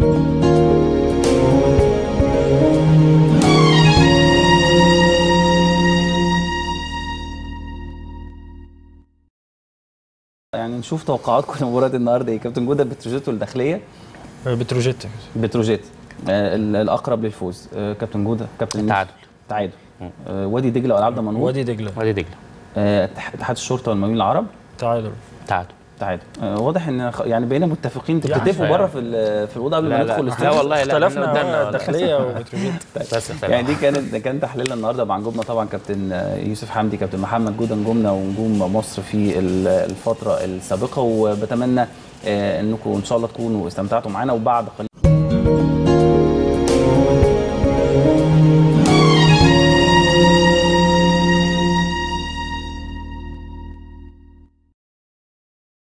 يعني نشوف توقعاتكم لمباراه النهارده ايه كابتن جوده بتروجيت والداخليه بتروجيت بتروجيت آه ال- الاقرب للفوز آه كابتن جوده كابتن يوسف. التعادل. تعادل آه وادي دجله والعاب دمنهور وادي دجله وادي دجله آه اتح- اتحاد الشرطه والمقاولين العرب تعادل تعادل تعادل آه واضح ان خ- يعني بقينا متفقين انتوا يعني بتتفقوا يعني. بره في ال- في الاوضه قبل ما لا ندخل لا الاستوديو لا والله لا اختلفنا إحنا قدامنا آه، والله. الداخليه وبتروجيت بس اختلفنا. يعني دي كانت ده كان تحليلنا النهارده مع نجومنا طبعا كابتن آه، يوسف حمدي كابتن محمد جوده نجومنا ونجوم مصر في ال- الفتره السابقه وبتمنى آه، انكم ان شاء الله تكونوا استمتعتوا معانا وبعد قليل